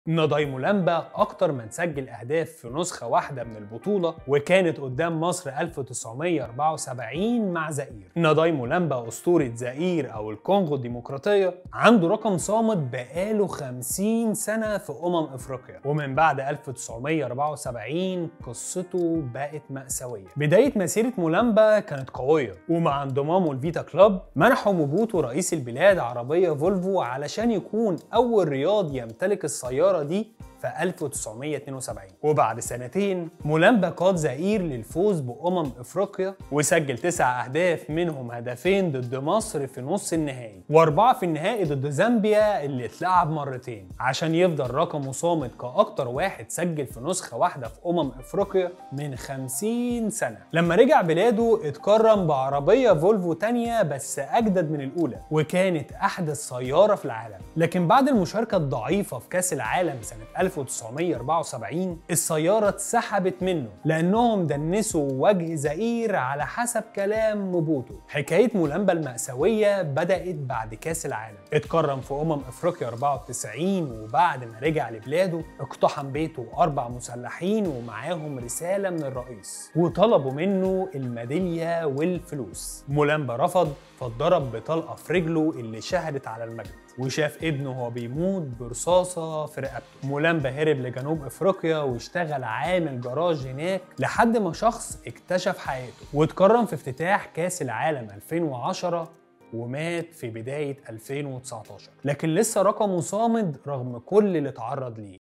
نضاي مولامبا أكتر من سجل أهداف في نسخة واحدة من البطولة وكانت قدام مصر 1974 مع زئير نضاي مولامبا أسطورة زئير أو الكونغو الديمقراطية عنده رقم صامت بقاله 50 سنة في أمم إفريقيا ومن بعد 1974 قصته بقت مأساوية بداية مسيرة مولامبا كانت قوية ومع انضمامه لفيتا كلوب منحه موبوتو رئيس البلاد عربية فولفو علشان يكون أول رياض يمتلك السيارة دي في 1972 وبعد سنتين مولامبا قاد زئير للفوز بأمم إفريقيا وسجل تسع أهداف منهم هدفين ضد مصر في نص النهائي وأربعة في النهائي ضد زامبيا اللي اتلعب مرتين عشان يفضل رقمه صامت كأكتر واحد سجل في نسخة واحدة في أمم إفريقيا من 50 سنة لما رجع بلاده اتكرم بعربية فولفو تانية بس أجدد من الأولى وكانت أحدث سيارة في العالم لكن بعد المشاركة الضعيفة في كأس العالم سنة 1974 السيارة اتسحبت منه لأنهم دنسوا وجه زئير على حسب كلام موبوتو حكاية مولامبا المأساوية بدأت بعد كأس العالم اتكرم في أمم إفريقيا 94 وبعد ما رجع لبلاده اقتحم بيته أربع مسلحين ومعاهم رسالة من الرئيس وطلبوا منه الميدالية والفلوس مولامبا رفض فاتضرب بطلقة في رجله اللي شهدت على المجد وشاف ابنه وهو بيموت برصاصة في رقبته مولامبا هرب لجنوب افريقيا واشتغل عامل جراج هناك لحد ما شخص اكتشف حياته واتكرم في افتتاح كاس العالم 2010 ومات في بداية 2019 لكن لسه رقمه صامد رغم كل اللي اتعرض ليه